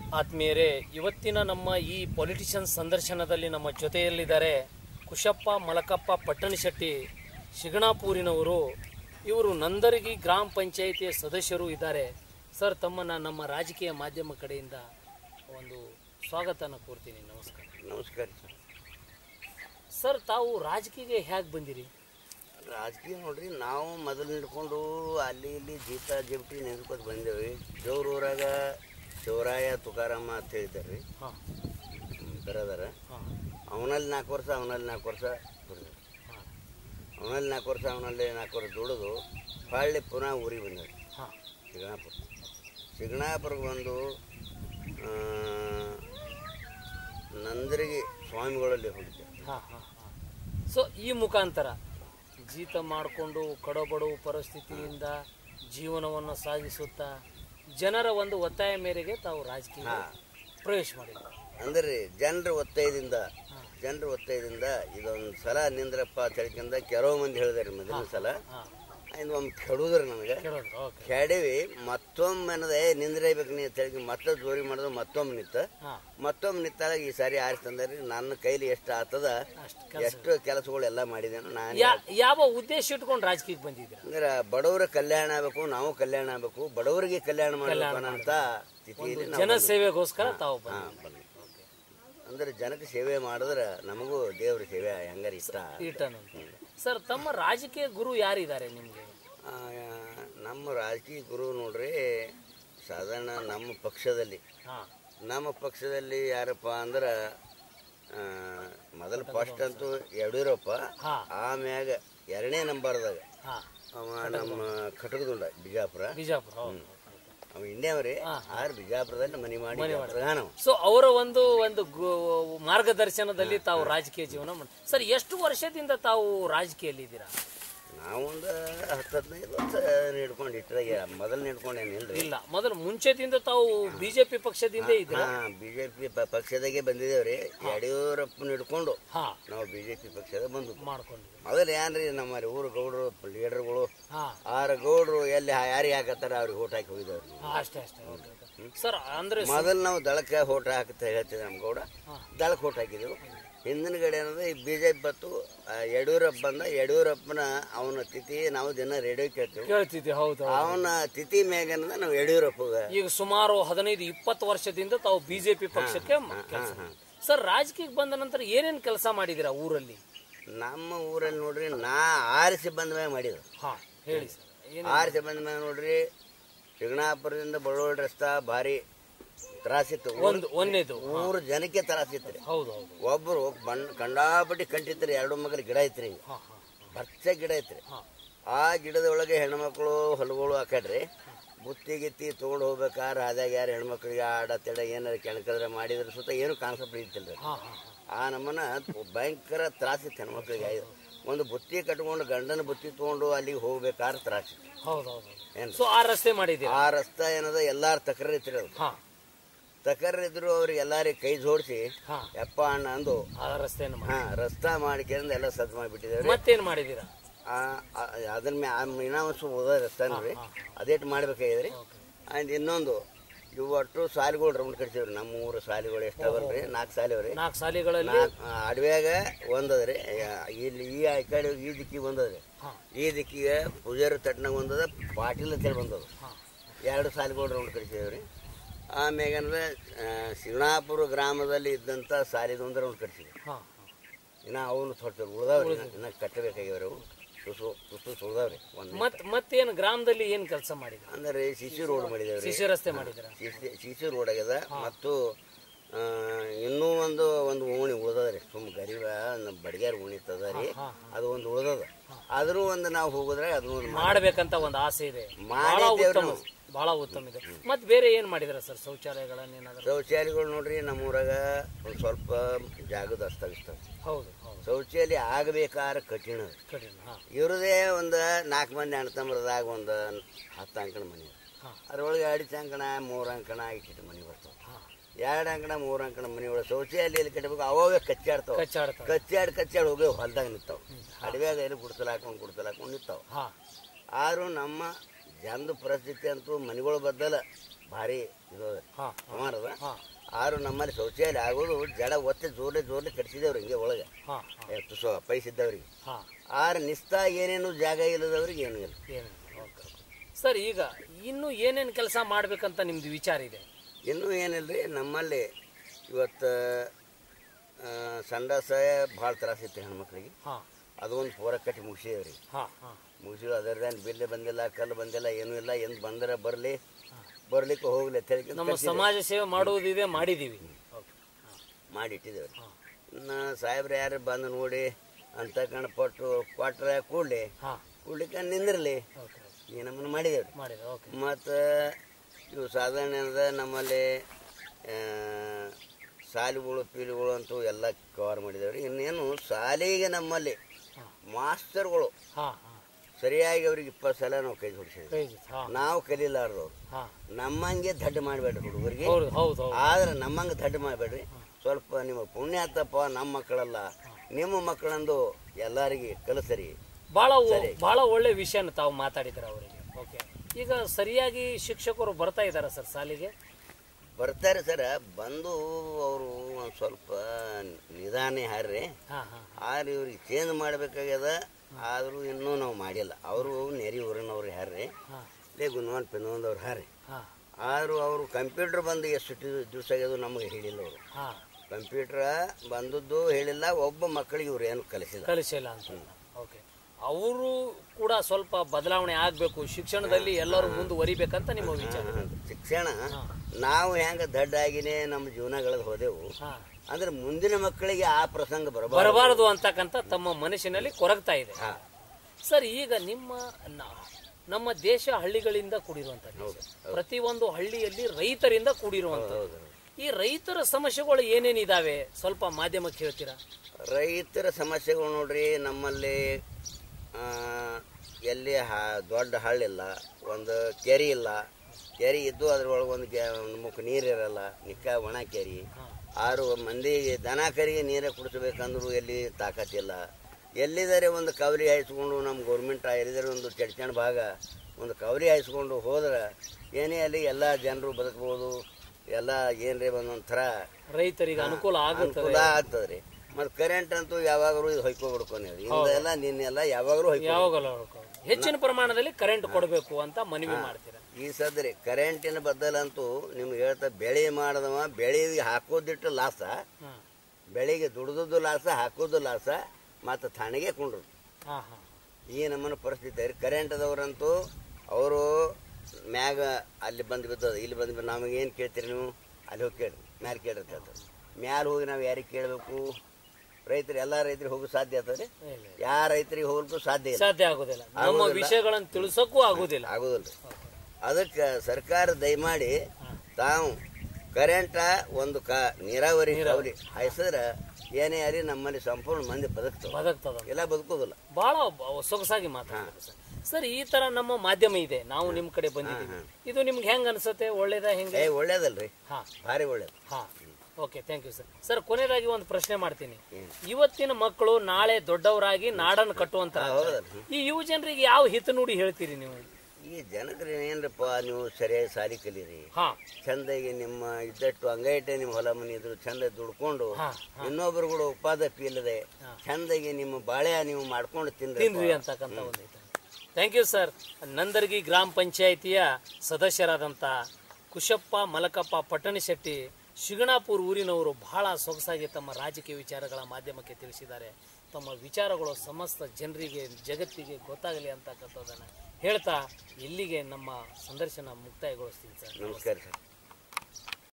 ಆತ್ಮೀಯರೇ ಇವತ್ತಿನ ನಮ್ಮ ಈ ಪೊಲಿಟಿಷಿಯನ್ ಸಂದರ್ಶನದಲ್ಲಿ ನಮ್ಮ ಜೊತೆಯಲ್ಲಿದ್ದಾರೆ ಕುಶಪ್ಪ ಮಲಕಪ್ಪ ಪಟ್ಟಣಶೆಟ್ಟಿ ಶಿಗಣಾಪೂರಿನವರು ಇವರು ನಂದರಗಿ ಗ್ರಾಮ ಪಂಚಾಯಿತಿಯ ಸದಸ್ಯರು ಇದ್ದಾರೆ ಸರ್ ತಮ್ಮನ್ನು ನಮ್ಮ ರಾಜಕೀಯ ಮಾಧ್ಯಮ ಕಡೆಯಿಂದ ಒಂದು ಸ್ವಾಗತನ ಕೋರ್ತೀನಿ ನಮಸ್ಕಾರ ನಮಸ್ಕಾರ ಸರ್ ಸರ್ ತಾವು ರಾಜಕೀಯಕ್ಕೆ ಹೇಗೆ ಬಂದಿರಿ ರಾಜಕೀಯ ನೋಡ್ರಿ ನಾವು ಮೊದಲು ಹಿಡ್ಕೊಂಡು ಅಲ್ಲಿ ಇಲ್ಲಿ ಜೀತ ಜಿಪ್ಟಿ ನಿಂತ್ಕೊತ ಬಂದೇವಿ ಜೋರೂರಾಗ ಶಿವರಾಯ ತುಕಾರಾಮ ಅಂತ ಹೇಳಿದ್ದಾರೆ ರೀ ಹಾಂ ಬರೋದಾರ ಹಾಂ ಅವನಲ್ಲಿ ನಾಲ್ಕು ವರ್ಷ ಅವನಲ್ಲಿ ನಾಲ್ಕು ವರ್ಷ ದುಡಿದ್ರು ಹಾಂ ಅವನಲ್ಲಿ ನಾಲ್ಕು ವರ್ಷ ಅವನಲ್ಲಿ ನಾಲ್ಕು ವರ್ಷ ದುಡಿದು ಹೊಳ್ಳಿ ಪುನಃ ಊರಿಗೆ ಬಂದೇವಿ ಹಾಂ ಶಿಗಣಾಪುರ ಶಿಗಣಾಪುರಕ್ಕೆ ಬಂದು ಆ, ನಂದರಿಗೆ ಸ್ವಾಮಿಗಳಲ್ಲಿ ಹೋಗಿದ್ದೆ ಹಾಂ ಹಾಂ ಹಾಂ ಸೊ ಈ ಮುಖಾಂತರ ಜೀತ ಮಾಡಿಕೊಂಡು ಕಡಬಡು ಪರಿಸ್ಥಿತಿಯಿಂದ ಜೀವನವನ್ನು ಸಾಗಿಸುತ್ತಾ ಜನರ ಒಂದು ಒತ್ತಾಯ ಮೇರೆಗೆ ತಾವು ರಾಜಕೀಯ ಹಾ. ಪ್ರವೇಶ ಮಾಡಿದ್ದಾರೆ ಅಂದ್ರೆ ಜನರ ಒತ್ತಾಯದಿಂದ ಜನರ ಒತ್ತಾಯದಿಂದ ಇದೊಂದು ಸಲ ನಿಂದ್ರಪ್ಪ ಅಂತ ಹೇಳ್ಕೊಂಡ ಕೆಲವು ಮಂದಿ ಹೇಳಿದಾರೆ ಮೊದಲನೇ ಸಲ ಹಾಂ ಇನ್ನು ಒಮ್ಮೆ ಕೆಡುದ್ರಿ ನನಗೆ ಕೇಳೋದು ಓಕೆ ಕೆಡವಿ ಮತ್ತೊಮ್ಮೆ ಅನ್ನೋದು ಏ ನಿಂದ್ರಬೇಕು ನೀ ಅಂತ ಹೇಳಿ ಮತ್ತೆ ಜೋರಿ ಮಾಡೋದು ಮತ್ತೊಮ್ಮೆ ನಿಂತ ಹಾಂ ಮತ್ತೊಮ್ಮೆ ನಿಂತಾಗ ಈ ಸಾರಿ ಆರಿಸಿ ತಂದ್ರಿ ನನ್ನ ಕೈಲಿ ಎಷ್ಟು ಆತದ ಅಷ್ಟು ಎಷ್ಟು ಕೆಲಸಗಳು ಎಲ್ಲ ಮಾಡಿದ್ದೇನೆ ನಾನು ಯಾ ಯಾವ ಉದ್ದೇಶ ಇಟ್ಕೊಂಡು ರಾಜಕೀಯಕ್ಕೆ ಬಂದಿದ್ದೀರಾ ಅಂದ್ರೆ ಬಡವರ ಕಲ್ಯಾಣ ಆಗ್ಬೇಕು ನಾವು ಕಲ್ಯಾಣ ಆಗ್ಬೇಕು ಬಡವರಿಗೆ ಕಲ್ಯಾಣ ಮಾಡಬೇಕು ಅಂತ ಸ್ಥಿತಿಯಲ್ಲಿ ನಾವು ಜನ ಸೇವೆಗೋಸ್ಕರ ತಾವು ಹಾ, ಬಂದಿದ್ದೀರಿ ಬಂದ್ವಿ. ಅಂದ್ರೆ ಜನಕ್ಕೆ ಸೇವೆ ಮಾಡಿದ್ರೆ ನಮಗೂ ದೇವ್ರ ಸೇವೆ ಹೆಂಗಾರ ಇಷ್ಟ ಈಟನ್ ಸರ್ ತಮ್ಮ ರಾಜಕೀಯ ಗುರು ಯಾರಿದ್ದಾರೆ ನಿಮಗೆ ಆ, ನಮ್ಮ ರಾಜಕೀಯ ಗುರು ನೋಡ್ರಿ ಸಾಧಾರಣ ನಮ್ಮ ಪಕ್ಷದಲ್ಲಿ ಹಾಂ ನಮ್ಮ ಪಕ್ಷದಲ್ಲಿ ಯಾರಪ್ಪ ಅಂದ್ರೆ ಆ, ಮೊದಲ ಫಸ್ಟ್ ಅಂತೂ ಯಡಿಯೂರಪ್ಪ ಹಾ. ಆಮ್ಯಾಗ ಎರಡನೇ ನಂಬರ್ದಾಗ ಹಾಂ ಅವ ನಮ್ಮ ಖಟಕದುಂಡ ಬಿಜಾಪುರ ಬಿಜಾಪುರ ಹೌದು ಅವ ಇಂಡಿಯಾವ್ರಿ ಆರ್ ಬಿಜಾಪುರದಲ್ಲಿ ಮನಿ ಮಾಡಿ ಪ್ರಧಾನ ಅವ. ಸೊ ಅವರ ಒಂದು ಒಂದು ಗು- ಮಾರ್ಗದರ್ಶನದಲ್ಲಿ ತಾವು ರಾಜಕೀಯ ಜೀವನ ಮಾಡಿ ಸರ್ ಎಷ್ಟು ವರ್ಷದಿಂದ ತಾವು ರಾಜಕೀಯಲ್ಲಿ ಇದ್ದೀರಾ ನಾವೊಂದು ಹತ್ತು ಹದಿನೈದು ವರ್ಷ ಹಿಡ್ಕೊಂಡು ಇಟ್ಟರಾಗ ಮೊದಲು ಹಿಡ್ಕೊಂಡೇನಿಲ್ರಿ ಇಲ್ಲ ಮೊದಲು ಮುಂಚೆದಿಂದ ತಾವು ಬಿಜೆಪಿ ಪಕ್ಷದಿಂದ ಇದ್ದೀರಾ ಹಾ ಬಿಜೆಪಿ ಪಕ್ಷದಾಗೆ ಬಂದಿದ್ದೇವ್ರಿ ಯಡಿಯೂರಪ್ಪನ ಹಿಡ್ಕೊಂಡು ಹಾ ನಾವು ಬಿಜೆಪಿ ಪಕ್ಷದ ಬಂದು ಮಾಡ್ಕೊಂಡಿದ್ದೀರಾ ಮೊದಲು ಏನ್ರಿ ನಮ್ಮ ಊರು ಗೌಡ್ರು ಲೀಡರ್ಗಳು ಹಾ ಆರ ಗೌಡ್ರು ಎಲ್ಲಿ ಯಾರಿಗೆ ಹಾಕತ್ತಾರ ಅವ್ರಿಗೆ ಓಟ್ ಹಾಕಿ ಹೋಗಿದವ್ರಿ ಹಾ, ಅಷ್ಟೇ ಅಷ್ಟೇ ಓಕೆ ಓಕೆ ಸರ್ ಅಂದ್ರೆ ಮೊದಲು ನಾವು ದಳಕ್ಕೆ ಓಟ್ ಹಾಕುತ್ತಾ ಹೇಳ್ತಿದ್ದೆ ನಮ್ಮ ಗೌಡ ಹಾ. ದಳಕ್ಕೆ ಓಟ್ ಹಾಕಿದೆವು ಹಿಂದಿನ ಕಡೆ ಏನಂದ್ರೆ ಈ ಬಿಜೆಪಿ ಬತ್ತು ಆ, ಯಡಿಯೂರಪ್ಪ ಬಂದ ಯಡಿಯೂರಪ್ಪನ ಅವನ ತಿಥಿ ನಾವು ದಿನ ರೇಡಿಯೋ ಕೇಳ್ತೇವೆ ಕೇಳ್ತಿದ್ದೆ ಹೌದು ಹೌದು. ಅವನ ತಿಥಿ ಮ್ಯಾಗನದ ನಾವು ಯಡಿಯೂರಪ್ಪಗ ಈಗ ಸುಮಾರು ಹದಿನೈದು ಇಪ್ಪತ್ತು ವರ್ಷದಿಂದ ತಾವು ಬಿಜೆಪಿ ಪಕ್ಷಕ್ಕೆ ಮ- ಕೆಲಸ ಸರ್ ರಾಜಕೀಯಕ್ಕೆ ಬಂದ ನಂತರ ಏನೇನು ಕೆಲಸ ಮಾಡಿದ್ದೀರಾ ಊರಲ್ಲಿ ನಮ್ಮ ಊರಲ್ಲಿ ನೋಡ್ರಿ ನಾ ಆರಿಸಿ ಬಂದ ಮ್ಯಾಗ ಮಾಡಿದ್ರು ಹಾ ಹೇಳಿ ಸರ್ ಏನು ಆರಿಸಿ ಬಂದ ಮ್ಯಾಗ ನೋಡ್ರಿ ಶಿಗ್ನಾಪುರದಿಂದ ಬಳ್ಳೋಳ್ ರಸ್ತಾ ಭಾರಿ ತ್ರಾಸಿತ್ತು ಒಂದು ಒಂದೇದು ಊರು ಜನಕ್ಕೆ ತ್ರಾಸಿತ್ತು ರೀ ಹೌದು ಹೌದು ಒಬ್ಬರು ಬಣ್ಣ ಕಂಡಾಪಟ್ಟಿ ಕಂಟಿತ್ರಿ ಎರಡು ಮಗಲ್ ಗಿಡ ಐತ್ರಿ ಹಾ ಹಾ ಬರ್ಚ ಗಿಡ ಐತ್ರಿ ಹಾ ಆ ಗಿಡದೊಳಗೆ ಹೆಣ್ಮಕ್ಳು ಹೊಲಗಳು ಹಾಕಡ್ರಿ ಬುತ್ತಿ ಗಿತ್ತಿ ತೊಗೊಂಡು ಹೋಗ್ಬೇಕಾದ್ರೆ ಅದಾಗ ಯಾರು ಹೆಣ್ಮಕ್ಳಿಗೆ ಆಡ ತಿಡ ಏನಾರ ಕೆಣಕದ್ರೆ ಮಾಡಿದ್ರೆ ಸುತ್ತ ಏನು ಕಾನ್ಸೆಪ್ಟ್ ಇದ್ದಿಲ್ಲ ಹಾ ಹಾ ಆ ನಮ್ಮನ ಭಯಂಕರ ತ್ರಾಸಿತ್ತು ಹೆಣ್ಮಕ್ಳಿಗೆ ಆಯ್ತು ಒಂದು ಬುತ್ತಿ ಕಟ್ಕೊಂಡು ಗಂಡನ ಬುತ್ತಿ ತೊಗೊಂಡು ಅಲ್ಲಿಗೆ ಹೋಗ್ಬೇಕಾದ್ರೆ ತ್ರಾಸಿತ್ತು ಹೌದು ಹೌದು ಏನು ಸೊ ಆ ರಸ್ತೆ ಮಾಡಿದ್ದೀರಾ ಆ ರಸ್ತೆ ಏನದ ಎಲ್ಲಾರ ತಕರ ಐತ್ರಿ ಅದು ಹಾ ತಕರ ಇದ್ರು ಅವ್ರಿಗೆ ಎಲ್ಲಾರಿಗೆ ಕೈ ಜೋಡಿಸಿ ಹಾ ಯಪ್ಪ ಅಣ್ಣ ಅಂದು ಆ ರಸ್ತೆಯನ್ನು ಮಾಡಿ ಹಾ ರಸ್ತಾ ಮಾಡ್ಕೊಂಡು ಎಲ್ಲ ಸದ್ ಮಾಡಿಬಿಟ್ಟಿದ್ದೇವ್ರಿ ಮತ್ತೇನ್ ಮಾಡಿದ್ದೀರಾ ಆ- ಆ- ಅದ್ರ ಮ್ಯಾ ಇನ್ನೂ ಒಂದು ಸ್ವಲ್ಪ ಓದೋ ರಸ್ತಾನ್ರಿ ಅದೇಟ್ ಮಾಡ್ಬೇಕಾಗಿದ್ರಿ ಆ್ಯಂಡ್ ಇನ್ನೊಂದು ಇವು ಒಟ್ಟು ಸಾಲಿಗಳು ರೌಂಡ್ ಕಟ್ಸೀವ್ರಿ ನಮ್ಮ ಊರು ಸಾಲಿಗಳು ಎಷ್ಟಾವಲ್ರಿ ನಾಲ್ಕು ಸಾಲಿವ್ರಿ ನಾಲ್ಕು ಸಾಲಿಗಳಲ್ಲಿ ನಾಲ್ಕು ಅಡವ್ಯಾಗ ಒಂದದ್ರಿ ಇಲ್ಲಿ ಈ ಆ ಕಡೆ ಈ ದಿಕ್ಕಿಗೆ ಒಂದದ್ರಿ ಹಾ ಈ ದಿಕ್ಕಿಗೆ ಪೂಜಾರಿ ತಟ್ನಾಗ ಒಂದದ ಪಾಟೀಲ್ ಅಂತೇಳಿ ಬಂದದ ಹಾ ಎರಡು ಸಾಲಿಗಳು ರೌಂಡ್ ಕಟ್ಸಿದೇವ್ರಿ ಆಮ್ಯಾಗಂದ್ರೆ ಶಿವಣಾಪುರ ಗ್ರಾಮದಲ್ಲಿ ಇದ್ದಂಥ ಸಾಲಿದೊಂದು ರೌಂಡ್ ಕಟ್ಸಿದ್ವಿ ಹಾ ಇನ್ನು ಅವನು ತೊಟ್ಟು ಉಳ್ದಾವ್ರಿ ಇನ್ನು ಕಟ್ಟಬೇಕಾಗ್ಯಾವ್ರಿ ಅವು ತುಸು ತುಸು ಸುಳ್ದಾವ್ರಿ ಒಂದು ಮತ್ ಮತ್ತೇನು ಗ್ರಾಮದಲ್ಲಿ ಏನ್ ಕೆಲಸ ಮಾಡಿದ್ರ ಅಂದ್ರೆ ಸಿಸಿ ರೋಡ್ ಮಾಡಿದೇವ್ರಿ ಶಿಶು ರಸ್ತೆ ಮಾಡಿದ್ರ ಸಿಸಿ ಸಿಸಿ ರೋಡ್ ಆಗ್ಯದ ಮತ್ತು ಆ, ಇನ್ನೂ ಒಂದು ಒಂದು ಓಣಿ ಉಳ್ದದ್ರಿ ಸುಮ್ ಗರೀಬ ಬಡಿಗ್ಯಾರ ಓಣಿ ಇತ್ತದ ರೀ ಅದು ಒಂದು ಉಳ್ದದ ಆದ್ರೂ ಒಂದು ನಾವು ಹೋಗೋದ್ರೆ ಅದನ್ನ ಒಂದು ಮಾಡ್ಬೇಕಂತ ಒಂದು ಆಸೆ ಇದೆ ಬಹಳ ಮಾಡಿದ್ದೇವ್ರಿ ಉತ್ತಮ ನಾವು. ಬಹಳ ಉತ್ತಮ ಇದೆ ಮತ್ ಬೇರೆ ಏನ್ ಮಾಡಿದ್ರ ಸರ್ ಶೌಚಾಲಯಗಳನ್ನೇನಾದ್ರು ಶೌಚಾಲಯಗಳು ನೋಡ್ರಿ ನಮ್ಮೂರಾಗ ಒಂದು ಸ್ವಲ್ಪ ಜಾಗದ ಅಸ್ತವ್ಯಸ್ತ ಹೌದು ಹೌದು ಶೌಚಾಲಯ ಆಗಬೇಕಾದ್ರೆ ಕಠಿಣ ಅದ. ಕಠಿಣ ಹಾ ಇವ್ರದೇ ಒಂದು ನಾಲ್ಕು ಮಂದಿ ಅಣ್ಣ ತಮ್ಮರದಾಗ ಒಂದು ಹತ್ತು ಅಂಕಣ ಮನೆ ಅದ. ಹಾ. ಅದ್ರೊಳಗೆ ಎರಡು ಅಂಕಣ ಮೂರು ಅಂಕಣ ಇಟ್ಟಿಟ್ಟು ಮನೆ ಬರ್ತಾವ ಹಾ ಎರಡು ಅಂಕಣ ಮೂರು ಅಂಕಣ ಮನೆ ಒಳಗೆ ಶೌಚಾಲಯಲ್ಲಿ ಕಟ್ಟಬೇಕು ಅವಾಗ ಕಚ್ಚಾಡ್ತಾವ ಕಚ್ಚಾಡ್ತಾವ ಕಚ್ಚಾಡ್ ಕಚ್ಚಾಡ್ ಹೋಗಿ ಹೊಲ್ದಾಗ ನಿಂತಾವ ಅಡವ್ಯಾಗ ಎಲ್ಲಿ ಗುಡ್ಸಲ್ ಹಾಕೊಂಡು ಗುಡ್ಸಲ್ ಹಾಕೊಂಡು ನಿಂತಾವ ಹಾ ಆದ್ರೂ ನಮ್ಮ ಜನದ ಪರಿಸ್ಥಿತಿ ಅಂತೂ ಮನೆಗಳು ಬದ್ದಲ ಭಾರಿ ಇದು ಹಾ ಅಮಾರದ ಹಾ ಆರು ನಮ್ಮಲ್ಲಿ ಶೌಚಾಲಯ ಆಗೋದು ಜಡ ಒತ್ತೆ ಜೋರ್ಲೆ ಜೋರ್ಲೆ ಕಟ್ಸಿದೇವ್ರಿ ಹಿಂಗೆ ಒಳಗೆ ಹಾ ಹಾ ಏ, ತುಸು ಪೈಸಿದ್ದವ್ರಿಗೆ ಹಾ ಆರು ನಿಸ್ತಾಗ ಏನೇನು ಜಾಗ ಇಲ್ಲದವ್ರಿಗೆ ಏನೂ ಇಲ್ಲ ಏನು ಓಕೆ ಸರ್ ಈಗ ಇನ್ನು ಏನೇನು ಕೆಲಸ ಮಾಡ್ಬೇಕಂತ ನಿಮ್ದು ವಿಚಾರ ಇದೆ ಇನ್ನೂ ಏನಿಲ್ಲ ನಮ್ಮಲ್ಲಿ ಇವತ್ತು ಆ, ಸಂಡಾಸ ಭಾಳ ತ್ರಾಸಿತ್ತು ಹೆಣ್ಮಕ್ಳಿಗೆ ಹಾ ಅದು ಒಂದು ಪೂರ ಕಟ್ಟಿ ಮುಗಿಸಿದೇವ್ರಿ ಹಾ ಹಾ ಮುಗಿಸಿದ್ರು ಅದರದೇನು ಬಿಲ್ಲೆ ಬಂದಿಲ್ಲ ಕಲ್ಲು ಬಂದಿಲ್ಲ ಏನೂ ಇಲ್ಲ ಎಂದು ಬಂದರೆ ಬರಲಿ ಬರ್ಲಿಕ್ಕೆ ಹೋಗ್ಲಿ ತೆಲಕ್ಕೆ ನಮ್ಮ ಸಮಾಜ ಸೇವೆ ಮಾಡುವುದಿದೆ ಮಾಡಿದೀವಿ ಓಕೆ ಮಾಡಿಟ್ಟಿದ್ದೇವೆ ಹಾ ಇನ್ನು ಸಾಹೇಬ್ರು ಯಾರು ಬಂದು ನೋಡಿ ಅಂತ ಕಣಪಟ್ಟು ಕೊಟ್ರೆ ಕೂಡಲಿ ಹಾ ಕೂಡ್ಲಿಕ್ಕೆ ನಿಂದಿರಲಿ ಓಕೆ ಈ ನಮ್ಮನ್ನು ಮಾಡಿದೇವ್ರಿ ಮಾಡಿದೆ ಓಕೆ ಮತ್ತು ಇವು ಸಾಧಾರಣ ಏನದ ನಮ್ಮಲ್ಲಿ ಆ, ಶಾಲೆಗಳು ಪೀಲಿಗಳು ಅಂತೂ ಎಲ್ಲ ಕವರ್ ಮಾಡಿದೇವ್ರಿ ಇನ್ನೇನು ಶಾಲೆಗೆ ನಮ್ಮಲ್ಲಿ ಹಾ ಮಾಸ್ತರ್ಗಳು ಹಾ ಹಾ ಸರಿಯಾಗಿ ಅವ್ರಿಗೆ ಇಪ್ಪತ್ತು ಸಲ ನಾವು ಕೈ ಹೊಡಿಸಿದ್ವಿ ಪೇಜ್ ಹಾ ನಾವು ಕಲೀಲಾರ್ದವ್ರು ಹಾ ನಮ್ಮಂಗೆ ದಡ್ಡ ಮಾಡಬೇಡ್ರಿ ಹುಡುಗರಿಗೆ ಹೌದು ಹೌದು ಹೌದು ಆದ್ರೆ ನಮ್ಮಂಗೆ ದಡ್ಡ ಮಾಡಬೇಡ್ರಿ ಸ್ವಲ್ಪ ನಿಮ್ಮ ಪುಣ್ಯ ಆತಪ್ಪ ನಮ್ಮ ಮಕ್ಕಳಲ್ಲ ನಿಮ್ಮ ಮಕ್ಕಳಂದು ಎಲ್ಲರಿಗೆ ಕಲಿಸರಿ ಬಹಳ ಒ- ಬಹಳ ಒಳ್ಳೆ ವಿಷಯನ ತಾವು ಮಾತಾಡಿದ್ರೆ ಅವರಿಗೆ ಓಕೆ ಈಗ ಸರಿಯಾಗಿ ಶಿಕ್ಷಕರು ಬರ್ತಾ ಇದ್ದಾರೆ ಸರ್ ಶಾಲೆಗೆ ಬರ್ತಾರೆ ಸರ ಬಂದು ಅವರು ಒಂದು ಸ್ವಲ್ಪ ನಿಧಾನ ಹಾರ್ರಿ ಹಾ ಹಾ ಆದ್ರೆ ಇವ್ರಿಗೆ ಚೇಂಜ್ ಮಾಡಬೇಕಾಗ್ಯದ ಆದರೂ ಇನ್ನೂ ನಾವು ಮಾಡಿಲ್ಲ ಅವರು ನೆರಿ ಊರಿನವ್ರು ಹಾರ್ರಿ ಹಾ ಲೇ ಗುನ್ವಾನ್ ಪಿನ್ವಂದವ್ರು ಹಾರ್ರಿ ಹಾ ಆದರೂ ಅವರು ಕಂಪ್ಯೂಟರ್ ಬಂದು ಎಷ್ಟು ದಿವಸ ಆಗ್ಯದು ನಮಗೆ ಹೇಳಿಲ್ಲ ಅವರು ಹಾ ಕಂಪ್ಯೂಟ್ರ ಬಂದದ್ದು ಹೇಳಿಲ್ಲ ಒಬ್ಬ ಮಕ್ಕಳಿಗೆ ಇವ್ರು ಏನು ಕಲಿಸಿಲ್ಲ ಕಲಿಸಿಲ್ಲ ಅಂತ ಓಕೆ ಅವರು ಕೂಡ ಸ್ವಲ್ಪ ಬದಲಾವಣೆ ಆಗಬೇಕು ಶಿಕ್ಷಣದಲ್ಲಿ ಎಲ್ಲರೂ ಮುಂದುವರಿಬೇಕಂತ ನಿಮ್ಮ ವಿಚಾರ ಶಿಕ್ಷಣ ನಾವು ಹೆಂಗ ದಡ್ಡ ಆಗಿನೇ ನಮ್ಮ ಜೀವನಗಳದ್ದು ಹೋದೆವು ಹಾ ಅಂದ್ರೆ ಮುಂದಿನ ಮಕ್ಕಳಿಗೆ ಆ ಪ್ರಸಂಗ ಬರಬಾರದು ಬರಬಾರದು ಅಂತಕ್ಕಂಥ ತಮ್ಮ ಮನಸ್ಸಿನಲ್ಲಿ ಕೊರಗ್ತಾ ಇದೆ ಹಾ. ಸರ್ ಈಗ ನಿಮ್ಮ ನ- ನಮ್ಮ ದೇಶ ಹಳ್ಳಿಗಳಿಂದ ಕೂಡಿರುವಂತ ಪ್ರತಿ ಒಂದು ಹಳ್ಳಿಯಲ್ಲಿ ರೈತರಿಂದ ಕೂಡಿರುವಂತ ಹೌದು. ಈ ರೈತರ ಸಮಸ್ಯೆಗಳು ಏನೇನಿದಾವೆ ಸ್ವಲ್ಪ ಮಾಧ್ಯಮಕ್ಕೆ ಹೇಳ್ತೀರಾ ರೈತರ ಸಮಸ್ಯೆಗಳು ನೋಡ್ರಿ ನಮ್ಮಲ್ಲಿ ಆ, ಎಲ್ಲಿ ಹಾ ದೊಡ್ಡ ಹಳ್ಳಿಲ್ಲ ಒಂದು ಕೆರೆ ಇಲ್ಲ ಕೆರೆ ಇದ್ದು ಅದ್ರೊಳಗೆ ಒಂದು ಗೆ ಒಂದು ಮುಖ ನೀರು ಇರಲ್ಲ ನಿಕ್ಕ ಒಣ ಕೆರೆ ಆರು ಮಂದಿಗೆ ದನ ಕರಿಗೆ ನೀರೇ ಕುಡಿಸ್ಬೇಕಂದ್ರು ಎಲ್ಲಿ ತಾಕತ್ತಿಲ್ಲ ಎಲ್ಲಿದ್ದಾರೆ ಒಂದು ಕವರಿ ಹಾಯಿಸ್ಕೊಂಡು ನಮ್ಮ ಗೌರ್ಮೆಂಟ್ ಎಲ್ಲಿದ್ದಾರೆ ಒಂದು ಚಡ್ಚಣ್ ಭಾಗ ಒಂದು ಕವರಿ ಹಾಯಿಸ್ಕೊಂಡು ಹೋದ್ರೆ ಏನೇ ಅಲ್ಲಿ ಎಲ್ಲ ಜನರು ಬದುಕ್ಬೋದು ಎಲ್ಲ ಏನ್ರಿ ಒಂದೊಂಥರ ರೈತರಿಗೆ ಅನುಕೂಲ ಆಗುತ್ತದೆ ಅನುಕೂಲ ಆಗ್ತದ್ರಿ ಮತ್ತೆ ಕರೆಂಟ್ ಅಂತೂ ಯಾವಾಗಲೂ ಇದು ಹೊಯ್ಕೊಬಿಡ್ಕೊಂಡೇವ್ರಿ ಇಂದೆಲ್ಲ ನಿನ್ನೆಲ್ಲ ಯಾವಾಗಲೂ ಹೊಯ್ಕೊ ಯಾವಾಗಲೂ ಹೆಚ್ಚಿನ ಪ್ರಮಾಣದಲ್ಲಿ ಕರೆಂಟ್ ಕೊಡಬೇಕು ಅಂತ ಮನವಿ ಮಾಡ್ತೀರಾ ಈ ಸದ್ರಿ ಕರೆಂಟಿನ ಬದ್ದಲಂತೂ ನಿಮ್ಗೆ ಹೇಳ್ತಾ ಬೆಳೆ ಮಾಡದವ ಬೆಳೆಗೆ ಹಾಕೋದಿಟ್ಟು ಲಾಸ ಹಾ ಬೆಳೆಗೆ ದುಡ್ದದ್ದು ಲಾಸ ಹಾಕೋದು ಲಾಸ ಮತ್ತು ತಣ್ಣಗೆ ಕೊಂಡ್ರು ಹಾ ಹಾ ಈ ನಮ್ಮನ ಪರಿಸ್ಥಿತಿ ರೀ ಕರೆಂಟ್ ಅದವ್ರಂತೂ ಅವರು ಮ್ಯಾಗ ಅಲ್ಲಿ ಬಂದು ಬಿದ್ದದ ಇಲ್ಲಿ ಬಂದು ಬಿದ್ದು ನಮಗೇನು ಕೇಳ್ತೀರಿ ನೀವು ಅಲ್ಲಿ ಹೋಗಿ ಕೇಳ್ರಿ ಮ್ಯಾಲ ಕೇಳ್ರಿ ಅಂತ ಹೇಳ್ತಾರೆ ಮ್ಯಾಲ ಹೋಗಿ ನಾವು ಯಾರಿಗೆ ಕೇಳಬೇಕು ರೈತರು ಎಲ್ಲ ರೈತರಿಗೆ ಹೋಗೋ ಸಾಧ್ಯ ಆಗ್ತದೆ ಇಲ್ಲ, ಇಲ್ಲ. ಯಾವ ರೈತರಿಗೆ ಹೋಗ್ಲಿಕ್ಕೂ ಸಾಧ್ಯ ಇಲ್ಲ ಸಾಧ್ಯ ಆಗುದಿಲ್ಲ ನಮ್ಮ ವಿಷಯಗಳನ್ನು ತಿಳಿಸೋಕ್ಕೂ ಆಗುದಿಲ್ಲ ಆಗೋದಿಲ್ಲ ಅದಕ್ಕೆ ಸರ್ಕಾರ ದಯಮಾಡಿ ತಾವು ಕರೆಂಟ ಒಂದು ಕ ನೀರಾವರಿ ಕವಲಿ ಹಾಯಿಸಿದ್ರೆ ಏನೇ ಯಾರಿ ನಮ್ಮಲ್ಲಿ ಸಂಪೂರ್ಣ ಮಂದಿ ಬದುಕ್ತವೆ ಬದುಕ್ತದ ಎಲ್ಲ ಬದುಕೋದಿಲ್ಲ ಬಹಳ ಬ- ಸೊಗಸಾಗಿ ಮಾತಾಡ್ತಾರೆ ಸರ್ ಸರ್ ಈ ತರ ನಮ್ಮ ಮಾಧ್ಯಮ ಇದೆ ನಾವು ನಿಮ್ ಕಡೆ ಬಂದಿದ್ದೀವಿ ಇದು ನಿಮ್ಗೆ ಹೆಂಗ್ ಅನ್ಸುತ್ತೆ ಒಳ್ಳೇದ ಹೆಂಗೆ ಏ ಒಳ್ಳೇದಲ್ರಿ ಹಾ ಭಾರಿ ಒಳ್ಳೇದು ಹಾ okay thank you sir sir ಕೊನೆಯದಾಗಿ ಒಂದು ಪ್ರಶ್ನೆ ಮಾಡ್ತೀನಿ ಇವತ್ತಿನ ಮಕ್ಕಳು ನಾಳೆ ದೊಡ್ಡವರಾಗಿ ನಾಡನ್ನು ಕಟ್ಟುವಂತ ಹೌದಲ್ರಿ ಈ ಯುವ ಜನರಿಗೆ ಯಾವ ಹಿತ ನುಡಿ ಹೇಳ್ತೀರಿ ನೀವು ಈ ಜನಕ್ರಿ ಏನ್ರಪ್ಪ ನೀವು ಸರಿಯಾಗಿ ಸಾಲಿ ಕಲೀರಿ ಹಾ ಚಂದಾಗಿ ನಿಮ್ಮ ಇದ್ದಟ್ಟು ಅಂಗೈಟೆ ನಿಮ್ಮ ಹೊಲ ಮನೆ ಇದ್ರು ಚಂದ ದುಡ್ಕೊಂಡು ಹಾ, ಇನ್ನೊಬ್ರು ಕೂಡ ಉಪಾದಪಿ ಇಲ್ಲದೆ ಚಂದಾಗಿ ನಿಮ್ಮ ಬಾಳೆ ನೀವು ಮಾಡ್ಕೊಂಡು ತಿನ್ರಿ ತಿನ್ರಿ ಅಂತಕ್ಕಂಥ ಒಂದು ಥ್ಯಾಂಕ್ ಯು ಸರ್ ನಂದರ್ಗಿ ಗ್ರಾಮ ಪಂಚಾಯಿತಿಯ ಸದಸ್ಯರಾದಂಥ ಕುಶಪ್ಪ ಮಲಕಪ್ಪ ಪಟ್ಟಣಶೆಟ್ಟಿ ಶಿಗಣಾಪುರ ಊರಿನವರು ಬಹಳ ಸೊಗಸಾಗಿ ತಮ್ಮ ರಾಜಕೀಯ ವಿಚಾರಗಳ ಮಾಧ್ಯಮಕ್ಕೆ ತಿಳಿಸಿದ್ದಾರೆ ತಮ್ಮ ವಿಚಾರಗಳು ಸಮಸ್ತ ಜನರಿಗೆ ಜಗತ್ತಿಗೆ ಗೊತ್ತಾಗಲಿ ಅಂತಕ್ಕಂಥದ್ದನ್ನು ಹೇಳ್ತಾ ಇಲ್ಲಿಗೆ ನಮ್ಮ ಸಂದರ್ಶನ ಮುಕ್ತಾಯಗೊಳಿಸ್ತೀನಿ ಸರ್ ನಮಸ್ಕಾರ ಸರ್